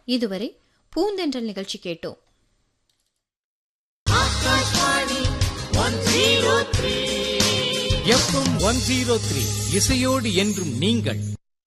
இதுவரை பூந்தென்றல் நிகழ்ச்சி கேட்டோம் எஃப்எம் ஒன் ஜீரோ த்ரீ இசையோடு என்றும் நீங்கள்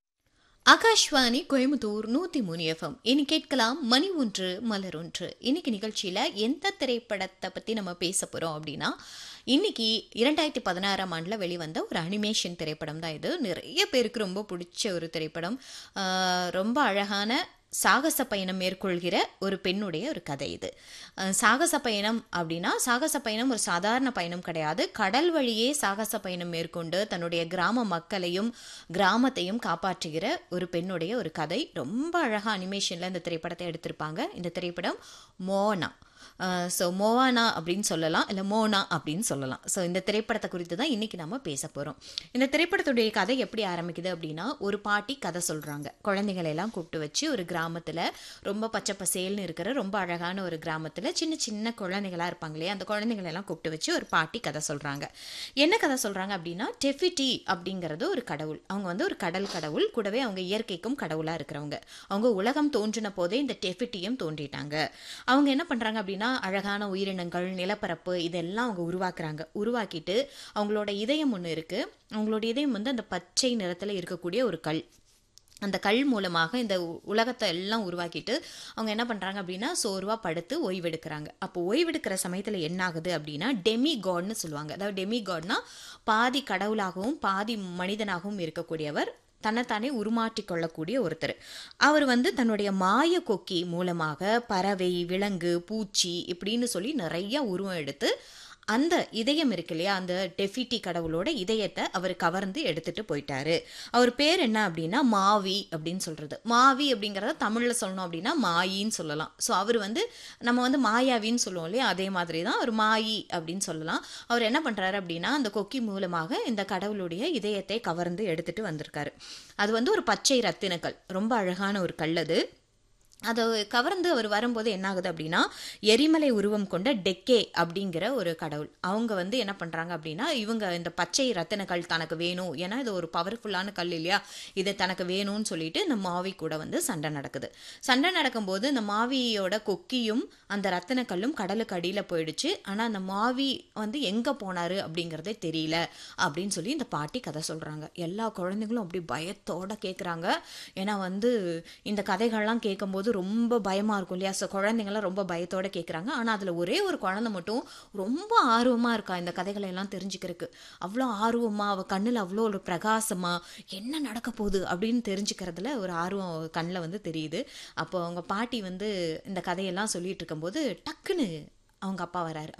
ஆகாஷ்வாணி கோயம்புத்தூர் நூத்தி மூணு எஃப்எம் இனி கேட்கலாம் மணி ஒன்று மலர் ஒன்று இன்னைக்கு நிகழ்ச்சியில எந்த திரைப்படத்தை பத்தி நம்ம பேச போறோம் அப்படின்னா இன்னைக்கு இரண்டாயிரத்தி பதினாறாம் ஆண்டுல வெளிவந்த ஒரு அனிமேஷன் திரைப்படம் தான் இது நிறைய பேருக்கு ரொம்ப பிடிச்ச ஒரு திரைப்படம் ஆஹ் ரொம்ப அழகான சாகச பயணம் மேற்கொள்கிற ஒரு பெண்ணுடைய ஒரு கதை இது அஹ் சாகச பயணம் அப்படின்னா சாகச பயணம் ஒரு சாதாரண பயணம் கிடையாது கடல் வழியே சாகச பயணம் மேற்கொண்டு தன்னுடைய கிராம மக்களையும் கிராமத்தையும் காப்பாற்றுகிற ஒரு பெண்ணுடைய ஒரு கதை ரொம்ப அழகா அனிமேஷன்ல இந்த திரைப்படத்தை எடுத்திருப்பாங்க இந்த திரைப்படம் மோனா ஸோ மோவானா அப்படின்னு சொல்லலாம் இல்லை மோனா அப்படின்னு சொல்லலாம் ஸோ இந்த திரைப்படத்தை குறித்து தான் இன்னைக்கு நம்ம பேச போகிறோம் இந்த திரைப்படத்துடைய கதை எப்படி ஆரம்பிக்குது அப்படின்னா ஒரு பாட்டி கதை சொல்கிறாங்க குழந்தைகளை எல்லாம் கூப்பிட்டு வச்சு ஒரு கிராமத்தில் ரொம்ப பச்சை பசேல்னு இருக்கிற ரொம்ப அழகான ஒரு கிராமத்தில் சின்ன சின்ன குழந்தைகளாக இருப்பாங்க இல்லையா அந்த குழந்தைகளை எல்லாம் கூப்பிட்டு வச்சு ஒரு பாட்டி கதை சொல்கிறாங்க என்ன கதை சொல்கிறாங்க அப்படின்னா டெஃபிட்டி அப்படிங்கிறது ஒரு கடவுள் அவங்க வந்து ஒரு கடல் கடவுள் கூடவே அவங்க இயற்கைக்கும் கடவுளாக இருக்கிறவங்க அவங்க உலகம் தோன்றின போதே இந்த டெஃபிட்டியும் தோன்றிட்டாங்க அவங்க என்ன பண்ணுறாங்க அப்படின்னா அழகான உயிரினங்கள் நிலப்பரப்பு இதெல்லாம் அவங்க உருவாக்குறாங்க உருவாக்கிட்டு அவங்களோட இதயம் ஒன்று இருக்குது அவங்களோட இதயம் வந்து அந்த பச்சை நிறத்தில் இருக்கக்கூடிய ஒரு கல் அந்த கல் மூலமாக இந்த உ- உலகத்தை எல்லாம் உருவாக்கிட்டு அவங்க என்ன பண்ணுறாங்க அப்படின்னா சோர்வாக படுத்து ஓய்வெடுக்கிறாங்க அப்போ ஓய்வெடுக்கிற சமயத்தில் என்ன ஆகுது அப்படின்னா டெமி காட்னு சொல்லுவாங்க அதாவது டெமி காட்னா பாதி கடவுளாகவும் பாதி மனிதனாகவும் இருக்கக்கூடியவர் தன்னைத்தானே உருமாற்றிக் கொள்ளக்கூடிய ஒருத்தர் அவர் வந்து தன்னுடைய மாய கொக்கி மூலமாக பறவை விலங்கு பூச்சி இப்படின்னு சொல்லி நிறைய உருவம் எடுத்து அந்த இதயம் இருக்கு இல்லையா அந்த டெஃபிட்டி கடவுளோட இதயத்தை அவர் கவர்ந்து எடுத்துட்டு போயிட்டாரு அவர் பேர் என்ன அப்படின்னா மாவி அப்படின்னு சொல்றது மாவி அப்படிங்கிறத தமிழ்ல சொல்லணும் அப்படின்னா மாயின்னு சொல்லலாம் ஸோ அவர் வந்து நம்ம வந்து மாயாவின்னு சொல்லுவோம் இல்லையா அதே மாதிரி தான் அவர் மாயி அப்படின்னு சொல்லலாம் அவர் என்ன பண்றாரு அப்படின்னா அந்த கொக்கி மூலமாக இந்த கடவுளுடைய இதயத்தை கவர்ந்து எடுத்துட்டு வந்திருக்காரு அது வந்து ஒரு பச்சை ரத்தினக்கல் ரொம்ப அழகான ஒரு கல் அது அதை கவர்ந்து அவர் வரும்போது என்ன ஆகுது அப்படின்னா எரிமலை உருவம் கொண்ட டெக்கே அப்படிங்கிற ஒரு கடவுள் அவங்க வந்து என்ன பண்றாங்க அப்படின்னா இவங்க இந்த பச்சை ரத்தின கல் தனக்கு வேணும் ஏன்னா இது ஒரு பவர்ஃபுல்லான கல் இல்லையா இது தனக்கு வேணும்னு சொல்லிட்டு இந்த மாவி கூட வந்து சண்டை நடக்குது சண்டை நடக்கும்போது இந்த மாவியோட கொக்கியும் அந்த ரத்தின கல்லும் கடலுக்கு அடியில போயிடுச்சு ஆனா அந்த மாவி வந்து எங்க போனாரு அப்படிங்கறதே தெரியல அப்படின்னு சொல்லி இந்த பாட்டி கதை சொல்றாங்க எல்லா குழந்தைங்களும் அப்படி பயத்தோட கேக்குறாங்க ஏன்னா வந்து இந்த கதைகள்லாம் கேட்கும்போது ரொம்ப பயமா இருக்கும் இல்லையா ஸோ குழந்தைங்களாம் ரொம்ப பயத்தோட கேட்குறாங்க ஆனா அதுல ஒரே ஒரு குழந்தை மட்டும் ரொம்ப ஆர்வமா இருக்கா இந்த கதைகளை எல்லாம் தெரிஞ்சுக்கிறதுக்கு அவ்வளோ ஆர்வமா அவ கண்ணுல அவ்வளோ ஒரு பிரகாசமா என்ன நடக்க போகுது அப்படின்னு தெரிஞ்சுக்கிறதுல ஒரு ஆர்வம் அவ கண்ணில் வந்து தெரியுது அப்போ அவங்க பாட்டி வந்து இந்த கதையெல்லாம் சொல்லிட்டு இருக்கும்போது டக்குன்னு அவங்க அப்பா வராரு